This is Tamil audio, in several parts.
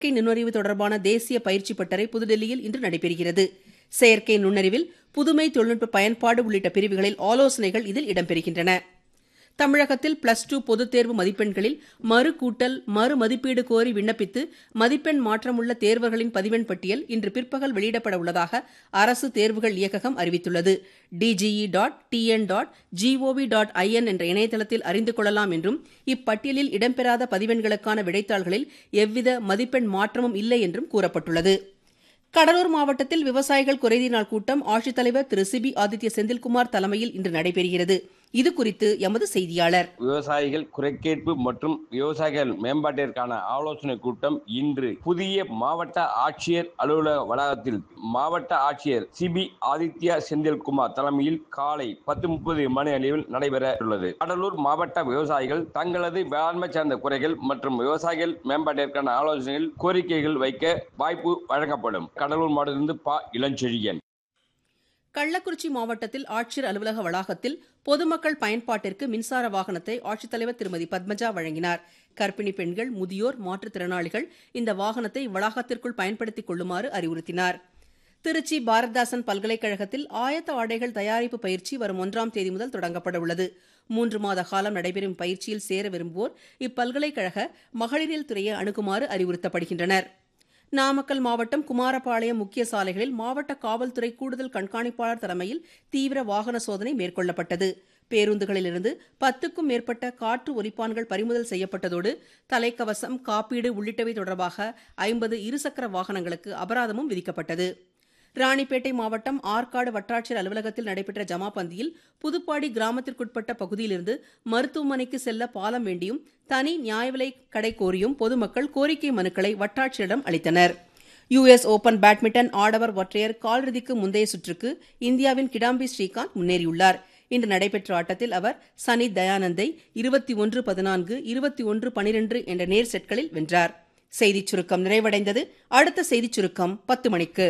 செயற்கை நுண்ணறிவு தொடர்பான தேசிய பயிற்சி பட்டறை புதுடெல்லியில் இன்று நடைபெறுகிறது செயற்கை நுண்ணறிவில் புதுமை தொழில்நுட்ப பயன்பாடு உள்ளிட்ட பிரிவுகளில் ஆலோசனைகள் இதில் இடம்பெறுகின்றன தமிழகத்தில் பிளஸ் டூ பொதுத் தேர்வு மதிப்பெண்களில் மறு கூட்டல் மறு மதிப்பீடு கோரி விண்ணப்பித்து மதிப்பெண் மாற்றமுள்ள தேர்வர்களின் பதிவெண் பட்டியல் இன்று பிற்பகல் வெளியிடப்பட உள்ளதாக அரசு தேர்வுகள் இயக்ககம் அறிவித்துள்ளது DGE dot TN dot GOV dot IN என்ற இணையதளத்தில் அறிந்து கொள்ளலாம் என்றும் இப்பட்டியலில் இடம்பெறாத பதிவெண்களுக்கான விடைத்தாள்களில் எவ்வித மதிப்பெண் மாற்றமும் இல்லை என்றும் கூறப்பட்டுள்ளது கடலூர் மாவட்டத்தில் விவசாயிகள் குறைதீர் நாள் கூட்டம் ஆட்சித்தலைவர் திரு சிபி ஆதித்ய செந்தில்குமார் தலைமையில் இன்று நடைபெறுகிறது இது குறித்து எமது செய்தியாளர் விவசாயிகள் குறைக்கேட்பு மற்றும் விவசாயிகள் மேம்பாட்டிற்கான ஆலோசனை கூட்டம் இன்று புதிய மாவட்ட ஆட்சியர் அலுவலக வளாகத்தில் மாவட்ட ஆட்சியர் சிபி ஆதித்யா செந்தில்குமார் தலைமையில் காலை பத்து முப்பது மணி அளவில் நடைபெற உள்ளது கடலூர் மாவட்ட விவசாயிகள் தங்களது வேளாண்மை சார்ந்த குறைகள் மற்றும் விவசாயிகள் மேம்பாட்டிற்கான ஆலோசனைகள் கோரிக்கைகள் வைக்க வாய்ப்பு வழங்கப்படும் கடலூர் மாவட்டத்திலிருந்து ப இளஞ்செழியன் கள்ளக்குறிச்சி மாவட்டத்தில் ஆட்சியர் அலுவலக வளாகத்தில் பொதுமக்கள் பயன்பாட்டிற்கு மின்சார வாகனத்தை ஆட்சித்தலைவர் திருமதி பத்மஜா வழங்கினார் கர்ப்பிணி பெண்கள் முதியோர் மாற்றுத்திறனாளிகள் இந்த வாகனத்தை இவ்வளாகத்திற்குள் பயன்படுத்திக் கொள்ளுமாறு அறிவுறுத்தினார் திருச்சி பாரதிதாசன் பல்கலைக்கழகத்தில் ஆயத்த ஆடைகள் தயாரிப்பு பயிற்சி வரும் ஒன்றாம் தேதி முதல் தொடங்கப்பட உள்ளது மூன்று மாத காலம் நடைபெறும் பயிற்சியில் சேர விரும்புவோர் இப்பல்கலைக்கழக மகளிரியல் துறையை அணுகுமாறு அறிவுறுத்தப்படுகின்றனர் நாமக்கல் மாவட்டம் குமாரபாளையம் முக்கிய சாலைகளில் மாவட்ட காவல்துறை கூடுதல் கண்காணிப்பாளர் தலைமையில் தீவிர வாகன சோதனை மேற்கொள்ளப்பட்டது பேருந்துகளிலிருந்து பத்துக்கும் மேற்பட்ட காற்று ஒலிப்பான்கள் பறிமுதல் செய்யப்பட்டதோடு தலைக்கவசம் காப்பீடு உள்ளிட்டவை தொடர்பாக ஐம்பது இருசக்கர வாகனங்களுக்கு அபராதமும் விதிக்கப்பட்டது ராணிப்பேட்டை மாவட்டம் ஆற்காடு வட்டாட்சியர் அலுவலகத்தில் நடைபெற்ற ஜமாபந்தியில் புதுப்பாடி கிராமத்திற்குட்பட்ட பகுதியிலிருந்து மருத்துவமனைக்கு செல்ல பாலம் வேண்டியும் தனி நியாயவிலை கடை கோரியும் பொதுமக்கள் கோரிக்கை மனுக்களை வட்டாட்சியரிடம் அளித்தனர் யுஎஸ் ஓபன் பேட்மிண்டன் ஆடவர் ஒற்றையர் காலிறுதிக்கு முந்தைய சுற்றுக்கு இந்தியாவின் கிடாம்பி ஸ்ரீகாந்த் முன்னேறியுள்ளார் இன்று நடைபெற்ற ஆட்டத்தில் அவர் சனி தயானந்தை இருபத்தி ஒன்று பதினான்கு இருபத்தி ஒன்று பனிரெண்டு என்ற நேர் செட்களில் வென்றார் செய்திச் சுருக்கம் நிறைவடைந்தது அடுத்த செய்திச் சுருக்கம் பத்து மணிக்கு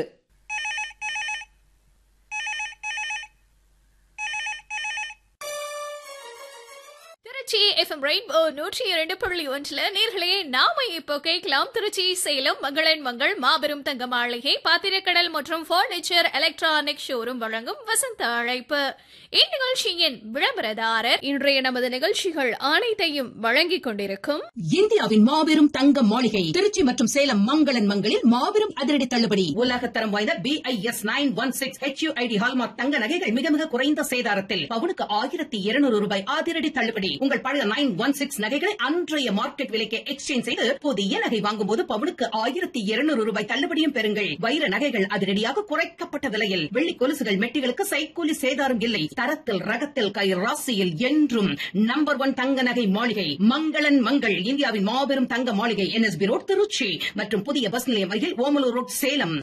திருச்சி எஃப்எம் ரெயின்போ நூற்றி இரண்டு புள்ளி ஒன்றுல நேர்களே நாம இப்போ கேட்கலாம் திருச்சி சேலம் மங்களன் மங்கள் மாபெரும் தங்க மாளிகை பாத்திரக்கடல் மற்றும் பர்னிச்சர் எலக்ட்ரானிக் ஷோரூம் வழங்கும் வசந்த அழைப்பு இந்நிகழ்ச்சியின் விளம்பரதாரர் இன்றைய நமது நிகழ்ச்சிகள் அனைத்தையும் வழங்கிக் கொண்டிருக்கும் இந்தியாவின் மாபெரும் தங்க மாளிகை திருச்சி மற்றும் சேலம் மங்களன் மங்களில் மாபெரும் அதிரடி தள்ளுபடி உலகத்தரம் வாய்ந்த B I S nine one six HUID hallmark தங்க நகைகள் மிக மிக குறைந்த சேதாரத்தில் பவுனுக்கு ஆயிரத்தி இருநூறு ரூபாய் அதிரடி தள்ளுபடி உங்கள் பழைய நைன் ஒன் சிக்ஸ் நகைகளை அன்றைய மார்க்கெட் விலைக்கு எக்ஸ்சேஞ்ச் செய்து புதிய நகை வாங்கும் போது பவுனுக்கு ஆயிரத்தி இருநூறு ரூபாய் தள்ளுபடியும் பெறுங்கள் வைர நகைகள் அதிரடியாக குறைக்கப்பட்ட விலையில் வெள்ளி கொலுசுகள் மெட்டிகளுக்கு சைக்கூலி சேதாரம் இல்லை தரத்தில் ரகத்தில் கை ராசியில் என்றும் நம்பர் ஒன் தங்க நகை மாளிகை மங்களன் மங்கள் இந்தியாவின் மாபெரும் தங்க மாளிகை என்எஸ்பி ரோட் திருச்சி மற்றும் புதிய பஸ் நிலையம் அருகில் ஓமலூர் ரோட் சேலம்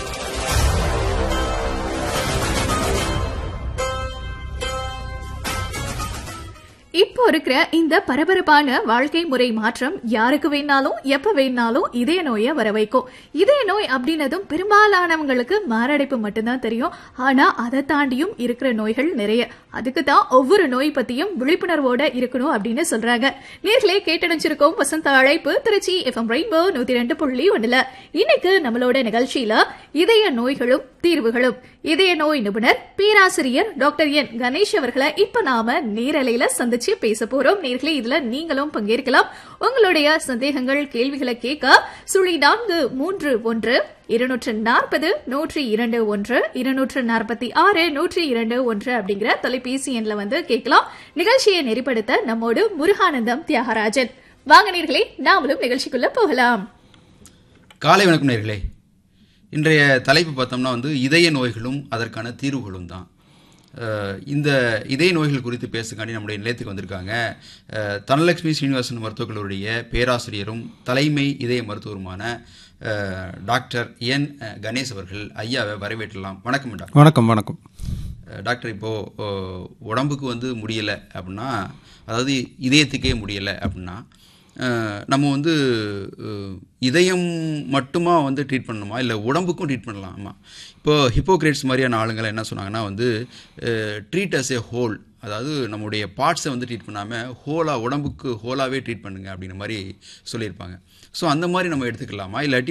இப்போ இருக்கிற இந்த பரபரப்பான வாழ்க்கை முறை மாற்றம் யாருக்கு வேணாலும் எப்ப வேணாலும் இதய நோயை வர வைக்கும் இதய நோய் அப்படின்னதும் பெரும்பாலானவங்களுக்கு மாரடைப்பு மட்டும்தான் தெரியும் ஆனா அதை தாண்டியும் இருக்கிற நோய்கள் நிறைய அதுக்கு தான் ஒவ்வொரு நோய் பத்தியும் விழிப்புணர்வோட இருக்கணும் அப்படின்னு சொல்றாங்க நேர்களே கேட்டடைஞ்சிருக்கோம் வசந்த அழைப்பு திருச்சி எஃப்எம் ரெயின்போ நூத்தி ரெண்டு புள்ளி ஒண்ணுல இன்னைக்கு நம்மளோட நிகழ்ச்சியில இதய நோய்களும் தீர்வுகளும் இதய நோய் நிபுணர் பேராசிரியர் டாக்டர் என் கணேஷ் அவர்களை இப்ப நாம நேரலையில சந்திச்சு பேச போறோம் நேர்களே இதுல நீங்களும் பங்கேற்கலாம் உங்களுடைய சந்தேகங்கள் கேள்விகளை கேட்க சுழி நான்கு மூன்று ஒன்று இருநூற்று நாற்பது நூற்றி இரண்டு ஒன்று இருநூற்று நாற்பத்தி ஆறு நூற்றி இரண்டு ஒன்று அப்படிங்கிற தொலைபேசி எண்ல வந்து கேட்கலாம் நிகழ்ச்சியை நெறிப்படுத்த நம்மோடு முருகானந்தம் தியாகராஜன் வாங்க நேர்களே நாமளும் நிகழ்ச்சிக்குள்ள போகலாம் காலை வணக்கம் நேர்களே இன்றைய தலைப்பு பார்த்தோம்னா வந்து இதய நோய்களும் அதற்கான தீர்வுகளும் தான் அஹ் இந்த இதய நோய்கள் குறித்து பேசுக்காண்டி நம்முடைய நிலையத்துக்கு வந்திருக்காங்க அஹ் தனலட்சுமி சீனிவாசன் மருத்துவக் கல்லூரிய பேராசிரியரும் தலைமை இதய மருத்துவருமான அஹ் டாக்டர் என் கணேஷ் அவர்கள் ஐயாவை வரவேற்றலாம் வணக்கம் டாக்டர் வணக்கம் வணக்கம் அஹ் டாக்டர் இப்போது உடம்புக்கு வந்து முடியலை அப்படின்னா அதாவது இதயத்துக்கே முடியலை அப்படின்னா அஹ் நம்ம வந்து அஹ் இதயம் மட்டுமா வந்து ட்ரீட் பண்ணணுமா இல்லை உடம்புக்கும் ட்ரீட் பண்ணலாமா இப்போ ஹிப்போக்ரேட்ஸ் மாதிரியான ஆளுங்களை என்ன சொன்னாங்கன்னா வந்து ட்ரீட் அஸ் ஏ ஹோல் அதாவது நம்முடைய பார்ட்ஸை வந்து ட்ரீட் பண்ணாமல் ஹோலாக உடம்புக்கு ஹோலாகவே ட்ரீட் பண்ணுங்க அப்படிங்கிற மாதிரி சொல்லியிருப்பாங்க ஸோ அந்த மாதிரி நம்ம எடுத்துக்கலாமா இல்லாட்டி